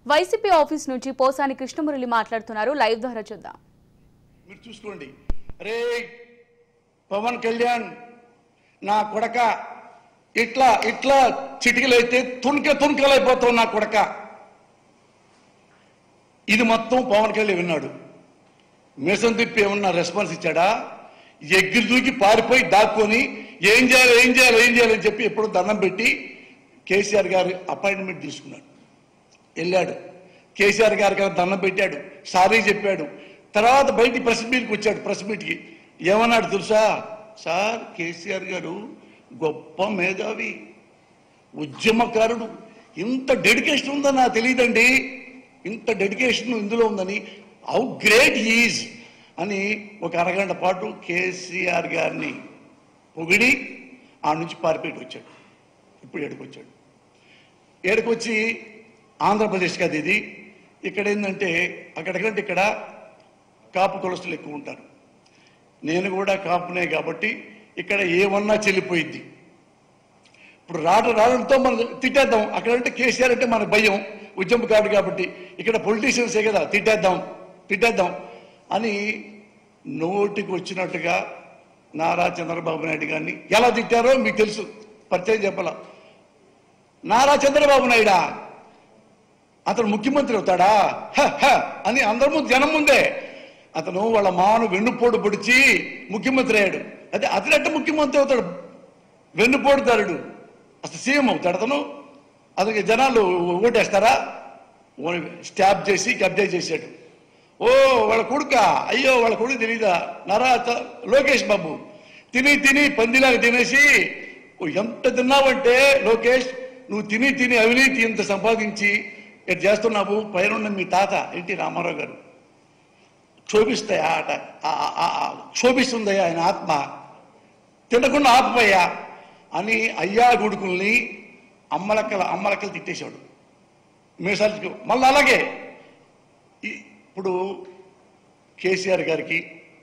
YCP office నుంచి పోసాని కృష్ణమురళి మాట్లాడుతున్నారు live ద్వారా చూద్దాం మీరు చూసుకోండి రే పవన్ కళ్యాణ్ నా కొడక ఇట్లా ఇట్లా చిటికలైతే తుణుక తుణుకలైపోతావు నా కొడక ఇది మొత్తం పవన్ కళ్యాణ్ విన్నాడు మిషన్ తిప్పి ఏమన్నా రెస్పాన్స్ ఇచ్చాడా ఎగిరి దూకి పారిపోయి దాక్కొని ఏం చేయాలి ఏం చేయాలి ఏం చేయాలని చెప్పి ఎప్పుడు దండం పెట్టి కేసీఆర్ గారు అపాయింట్మెంట్ తీసుకున్నాడు వెళ్ళాడు కేసీఆర్ గారికి దండం పెట్టాడు సారీ చెప్పాడు తర్వాత బయటికి ప్రెస్ మీట్కి వచ్చాడు ప్రెస్ మీట్కి ఏమన్నాడు తెలుసా సార్ కేసీఆర్ గారు గొప్ప మేధావి ఉద్యమకారుడు ఇంత డెడికేషన్ ఉందని నాకు తెలియదండి ఇంత డెడికేషన్ ఇందులో ఉందని హౌ గ్రేట్ ఈజ్ అని ఒక అరగంట పాటు కేసీఆర్ గారిని పొగిడి ఆ నుంచి పారిపోయి వచ్చాడు ఇప్పుడు ఏడుకొచ్చాడు ఏడుకొచ్చి ఆంధ్రప్రదేశ్ కాదు ఇది ఇక్కడ ఏంటంటే అక్కడికంటే ఇక్కడ కాపు కులస్తులు ఎక్కువ ఉంటారు నేను కూడా కాపునే కాబట్టి ఇక్కడ ఏమన్నా చెల్లిపోయిద్ది ఇప్పుడు రాట రావడంతో మనం తిట్టేద్దాం అక్కడంటే కేసీఆర్ అంటే మన భయం ఉద్యమకారుడు కాబట్టి ఇక్కడ పొలిటీషియన్సే కదా తిట్టేద్దాం తిట్టేద్దాం అని నోటికి వచ్చినట్టుగా నారా చంద్రబాబు నాయుడు గారిని ఎలా తిట్టారో మీకు తెలుసు పరిచయం చెప్పాల నారా చంద్రబాబు నాయుడా అతను ముఖ్యమంత్రి అవుతాడా హ, హ అని అందరి ముందు జనం ముందే అతను వాళ్ళ మాను వెన్నుపోటు పొడిచి ముఖ్యమంత్రి అయ్యాడు అదే అతనట్టు ముఖ్యమంత్రి అవుతాడు వెన్నుపోటుదారుడు అసలు సీఎం అవుతాడు అతను అతనికి జనాలు ఓటేస్తారా ఓ- స్టాప్ చేసి కబ్జా చేశాడు ఓ వాళ్ళ కొడుక అయ్యో వాళ్ళ కొడుకు తెలీదా నరా త- లోకేష్ బాబు తిని తిని పందిలాగా తినేసి ఓ ఎంత తిన్నావంటే లోకేష్ నువ్వు తిని తిని అవినీతి ఇంత సంపాదించి ఇటు చేస్తున్నావు పైన మీ తాత ఎన్టీ రామారావు గారు క్షోభిస్తాయి ఆట ఆ- ఆ- ఆ- ఆ- క్షోభిస్తుంది ఆయన ఆత్మ తినకుండా ఆపపోయా అని అయ్యా గుడుకుల్ని అమ్మలక్కల అమ్మలక్కలు తిట్టేశాడు మీసాలు మళ్ళీ అలాగే ఈ- ఇప్పుడు కేసీఆర్ గారికి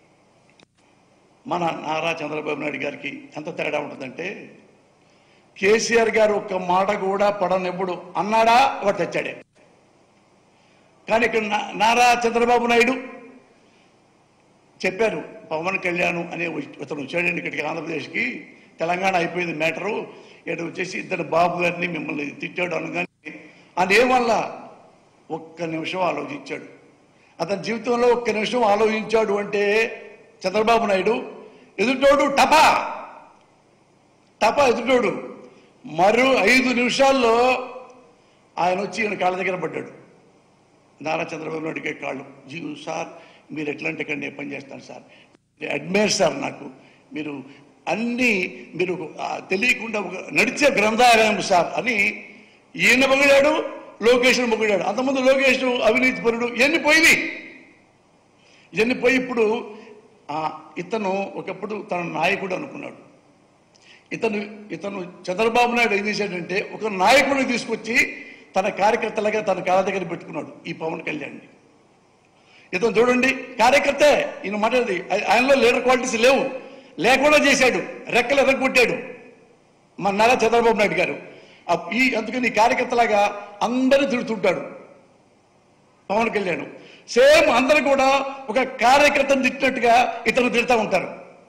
మన నారా చంద్రబాబు నాయుడు గారికి ఎంత తేడా ఉంటుందంటే కేసీఆర్ గారు ఒక్క మాట కూడా పడనెప్పుడు అన్నాడా వాడు తెచ్చాడే కానీ ఇక్కడ నా- నారా చంద్రబాబు నాయుడు చెప్పారు పవన్ కళ్యాణ్ అనే ఇతను వచ్చాడండి ఇక్కడికి ఆంధ్రప్రదేశ్కి తెలంగాణ అయిపోయింది మ్యాటరు ఇక్కడ వచ్చేసి ఇద్దరు బాబు గారిని మిమ్మల్ని తిట్టాడు అనగానే అదేవల్ల ఒక్క నిమిషం ఆలోచించాడు అతని జీవితంలో ఒక్క నిమిషం ఆలోచించాడు అంటే చంద్రబాబు నాయుడు ఎదుటోడు టపా టపా ఎదుటోడు మరో ఐదు నిమిషాల్లో ఆయన వచ్చి ఈయన కాళ్ళ దగ్గర పడ్డాడు నారా చంద్రబాబు నాయుడుకే కాళ్ళు జీవు సార్ మీరు ఎట్లాంటి ఇక్కడ నేను పని చేస్తాను సార్ అడ్మైర్ సార్ నాకు మీరు అన్నీ మీరు ఆ, తెలియకుండా ఒక నడిచే గ్రంథాలయం సార్ అని ఈయన పొగిడాడు లోకేష్ను పొగిడాడు అంతకుముందు లోకేష్ అవినీతి పరుడు ఇవన్నీ పోయినాయి ఇవన్నీ పోయి ఇప్పుడు ఆ, ఇతను ఒకప్పుడు తన నాయకుడు అనుకున్నాడు ఇతను ఇతను చంద్రబాబు నాయుడు ఏం చేశాడంటే ఒక నాయకుడిని తీసుకొచ్చి తన కార్యకర్తలుగా తన కాళ్ళ దగ్గర పెట్టుకున్నాడు ఈ పవన్ కళ్యాణ్ని ఇతను చూడండి కార్యకర్తే ఈయన మాట్లాడేది ఆయ- ఆయనలో లీడర్ క్వాలిటీస్ లేవు లేకుండా చేశాడు రెక్కలు ఎర్రగొట్టాడు మన నారా చంద్రబాబు నాయుడు గారు ఆ- ఈ అందుకని ఈ కార్యకర్తలాగా అందరూ తిడుతుంటాడు పవన్ కళ్యాణ్ సేమ్ అందరూ కూడా ఒక కార్యకర్తను తిట్టినట్టుగా ఇతను తిడతా ఉంటారు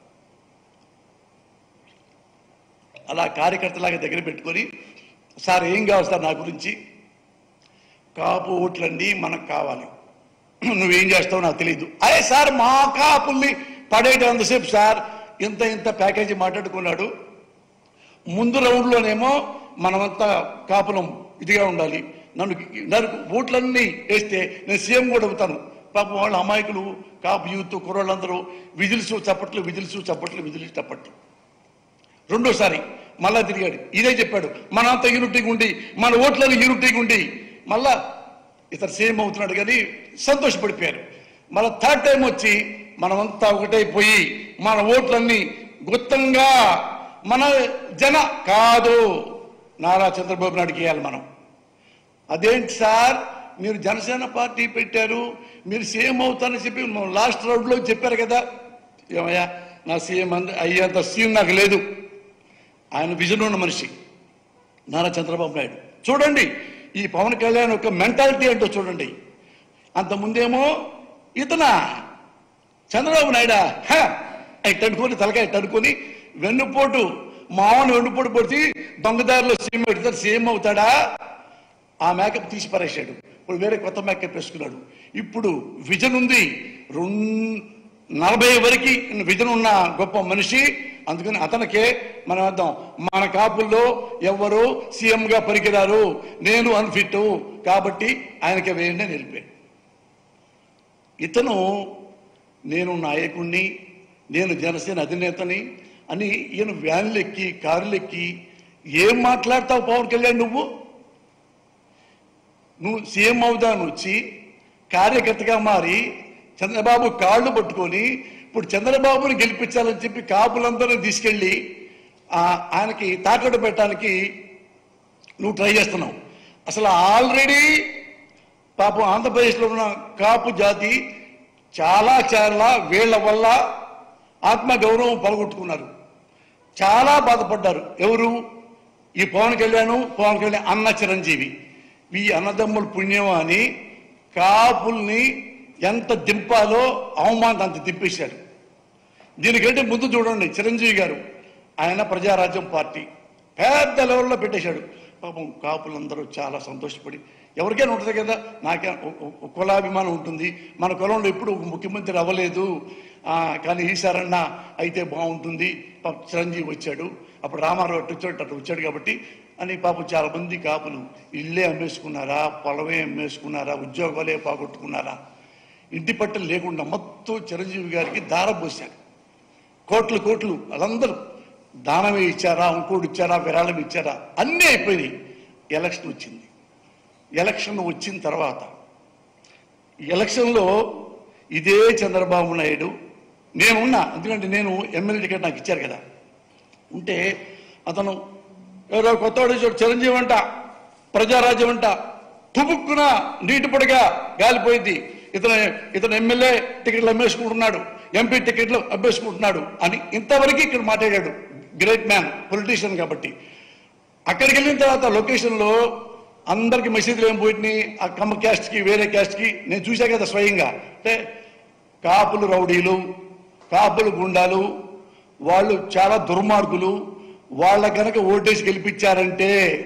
అలా కార్యకర్తలాగా దగ్గర పెట్టుకొని సార్ ఏం కావాలి సార్ నా గురించి కాపు ఓట్లండి మనకు కావాలి నువ్వేం చేస్తావో నాకు తెలియదు అదే సార్ మా కాపుల్ని పడేటంతసేపు సార్ ఇంత ఇంత ప్యాకేజీ మాట్లాడుకున్నాడు ముందు రౌండ్లోనేమో మనమంతా కాపులం ఇదిగా ఉండాలి నన్ను నన్ను ఓట్లన్నీ వేస్తే నేను సీఎం కూడా అవుతాను పాపం వాళ్ళ అమాయకులు కాపు యూత్ కుర్రోళ్ళందరూ విజిల్స్ చప్పట్లు విజిల్స్ చప్పట్లు విజిల్స్ చప్పట్లు రెండోసారి మళ్ళా తిరిగాడు ఇదే చెప్పాడు మనంతా యూనిటీగా ఉండి మన ఓట్లను యూనిటీగా ఉండి మళ్ళా ఇతను సేమ్ అవుతున్నాడు కానీ సంతోషపడిపోయారు మళ్ళా థర్డ్ టైం వచ్చి మనమంతా ఒకటైపోయి మన ఓట్లన్నీ గుత్తంగా మన జన కాదు నారా చంద్రబాబు నాయుడుకి వేయాలి మనం అదేంటి సార్ మీరు జనసేన పార్టీ పెట్టారు మీరు సీఎం అవుతారని చెప్పి లాస్ట్ రౌండ్లో చెప్పారు కదా ఏమయ్యా నా సీఎం అంద అయ్యేంత సీఎం నాకు లేదు ఆయన విజన్ ఉన్న మనిషి నారా చంద్రబాబు నాయుడు చూడండి ఈ పవన్ కళ్యాణ్ యొక్క మెంటాలిటీ ఏంటో చూడండి అంత ముందేమో ఇతన చంద్రబాబు నాయుడా హ! ఇట్ట అనుకొని తలకాయ ఇట్ట అనుకొని వెన్నుపోటు మామూలు వెన్నుపోటు పొడిచి దొంగదారిలో సీఎం పెడతారు సీఎం అవుతాడా ఆ మేకప్ తీసి పరేశాడు ఇప్పుడు వేరే కొత్త మేకప్ వేసుకున్నాడు ఇప్పుడు విజన్ ఉంది రెండు నలభై వరకు విజన్ ఉన్న గొప్ప మనిషి అందుకని అతనికే మనం అర్థం మన కాపుల్లో ఎవరు సీఎం గా పనికిరారు నేను అన్ఫిట్ కాబట్టి ఆయనకే వేయండి అని వెళ్ళిపోయాడు ఇతను నేను నాయకుణ్ణి నేను జనసేన అధినేతని అని ఈయన వ్యాన్లు ఎక్కి కార్లు ఎక్కి ఏం మాట్లాడతావు పవన్ కళ్యాణ్ నువ్వు నువ్వు సీఎం అవుదాను వచ్చి కార్యకర్తగా మారి చంద్రబాబు కాళ్ళు పట్టుకొని ఇప్పుడు చంద్రబాబుని గెలిపించాలని చెప్పి కాపులందరినీ తీసుకెళ్ళి ఆ, ఆయనకి తాకట్టు పెట్టడానికి నువ్వు ట్రై చేస్తున్నావు అసలు ఆల్రెడీ పాపం ఆంధ్రప్రదేశ్లో ఉన్న కాపు జాతి చాలా చాలా వీళ్ళ వల్ల ఆత్మగౌరవం పలగొట్టుకున్నారు చాలా బాధపడ్డారు ఎవరు ఈ పవన్ కళ్యాణ్ పవన్ కళ్యాణ్ అన్న చిరంజీవి ఈ అన్నదమ్ముల పుణ్యం అని కాపుల్ని ఎంత దింపాలో అవమానం అంత దింపేశాడు దీనికంటే ముందు చూడండి చిరంజీవి గారు ఆయన ప్రజారాజ్యం పార్టీ పెద్ద లెవెల్లో పెట్టేశాడు పాపం కాపులందరూ చాలా సంతోషపడి ఎవరికైనా ఉంటుంది కదా నాకే ఒ- ఒ- ఒ- కులాభిమానం ఉంటుంది మన కులంలో ఎప్పుడు ఒక ముఖ్యమంత్రి అవ్వలేదు ఆ, కానీ ఈసారన్నా అయితే బాగుంటుంది పాపం చిరంజీవి వచ్చాడు అప్పుడు రామారావు అటు వచ్చాడు అటు వచ్చాడు కాబట్టి అని పాపం చాలా మంది కాపులు ఇల్లే అమ్మేసుకున్నారా పొలమే అమ్మేసుకున్నారా ఉద్యోగాలే పోగొట్టుకున్నారా ఇంటి పట్టలు లేకుండా మొత్తం చిరంజీవి గారికి దారపోశారు కోట్లు కోట్లు వాళ్ళందరూ దానమే ఇచ్చారా ఇంకోటి ఇచ్చారా విరాళం ఇచ్చారా అన్నీ అయిపోయినాయి ఎలక్షన్ వచ్చింది ఎలక్షన్ వచ్చిన తర్వాత ఎలక్షన్లో ఇదే చంద్రబాబు నాయుడు నేనున్నా ఎందుకంటే నేను ఎమ్మెల్యే టికెట్ నాకు ఇచ్చారు కదా ఉంటే అతను ఎవరో కొత్తవాడు వచ్చాడు చిరంజీవి అంట ప్రజారాజ్యం అంట తుపుక్కున నీటి పొడిగా గాలిపోయింది ఇతను ఇతను ఎమ్మెల్యే టికెట్లు అమ్మేసుకుంటున్నాడు ఎంపీ టికెట్లు అమ్మేసుకుంటున్నాడు అని ఇంతవరకు ఇక్కడ మాట్లాడాడు గ్రేట్ మ్యాన్ పొలిటీషియన్ కాబట్టి అక్కడికి వెళ్ళిన తర్వాత లొకేషన్లో అందరికి మెసేజ్లు ఏం పోయినాయి ఆ కమ్మ క్యాస్ట్కి వేరే క్యాస్ట్కి నేను చూసా కదా స్వయంగా అంటే కాపులు రౌడీలు కాపులు గుండాలు వాళ్ళు చాలా దుర్మార్గులు వాళ్ళ కనుక ఓటేసి గెలిపించారంటే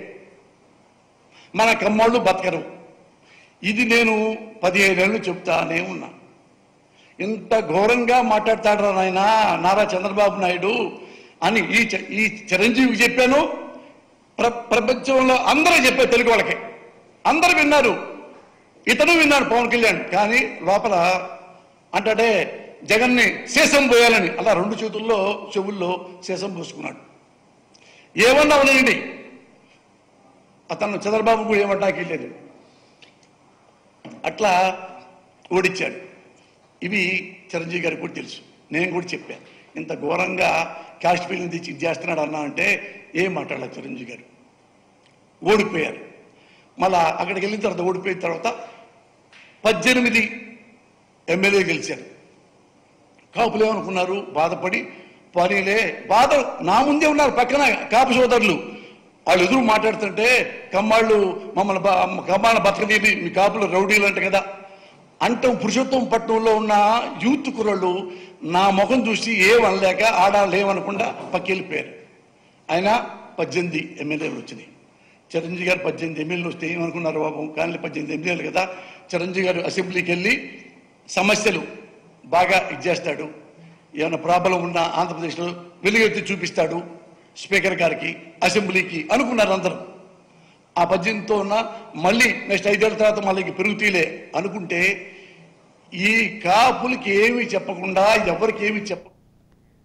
మన కమ్మోళ్ళు బతకరు ఇది నేను పదిహేనేళ్ళు చెప్తానే ఉన్నా ఇంత ఘోరంగా మాట్లాడతాడు నాయన నారా చంద్రబాబు నాయుడు అని ఈ చ- ఈ చిరంజీవికి చెప్పాను ప్ర ప్రపంచంలో అందరూ చెప్పారు తెలుగు వాళ్ళకి అందరూ విన్నారు ఇతను విన్నాడు పవన్ కళ్యాణ్ కానీ లోపల అంటాడే జగన్ని శేషం పోయాలని అలా రెండు చేతుల్లో చెవుల్లో శేషం పోసుకున్నాడు ఏమన్నా ఉన్నాయండి అతను చంద్రబాబు కూడా ఏమంటాకి లేదు అట్లా ఓడిచ్చాడు ఇవి చిరంజీవి గారికి కూడా తెలుసు నేను కూడా చెప్పాను ఇంత ఘోరంగా క్యాస్ట్ ఫీలింగ్ తెచ్చి ఇది చేస్తున్నాడు అన్నా అంటే ఏం మాట్లాడలేదు చిరంజీవి గారు ఓడిపోయారు మళ్ళా అక్కడికి వెళ్ళిన తర్వాత ఓడిపోయిన తర్వాత పద్దెనిమిది ఎమ్మెల్యే గెలిచారు కాపులు ఏమనుకున్నారు బాధపడి పనిలే బాధ నా ముందే ఉన్నారు పక్కన కాపు సోదరులు వాళ్ళు ఎదురు మాట్లాడుతుంటే కమ్మాళ్ళు మమ్మల్ని బ- కమ్మాళ్ళ బతకదీని మీ కాపులు రౌడీలు అంట కదా అంటం పురుషోత్తం పట్టణంలో ఉన్న యూత్ కుర్రలు నా ముఖం చూసి ఏమనలేక ఆడాలి ఏమనకుండా పక్కెళ్ళిపోయారు ఆయన పద్దెనిమిది ఎమ్మెల్యేలు వచ్చినాయి చిరంజీవి గారు పద్దెనిమిది ఎమ్మెల్యేలు వస్తే ఏమనుకున్నారు బాబు కానీ పద్దెనిమిది ఎమ్మెల్యేలు కదా చిరంజీవి గారు అసెంబ్లీకి వెళ్ళి సమస్యలు బాగా ఇచ్చేస్తాడు ఏమైనా ప్రాబ్లం ఉన్నా ఆంధ్రప్రదేశ్లో వెలుగెత్తి చూపిస్తాడు స్పీకర్ గారికి అసెంబ్లీకి అనుకున్నారు అందరూ ఆ పద్దెనిమిదితో ఉన్న మళ్ళీ నెక్స్ట్ ఐదేళ్ల తర్వాత మళ్ళీ పెరుగుతీలే అనుకుంటే ఈ కాపులకి ఏమీ చెప్పకుండా ఎవరికి ఏమీ చెప్ప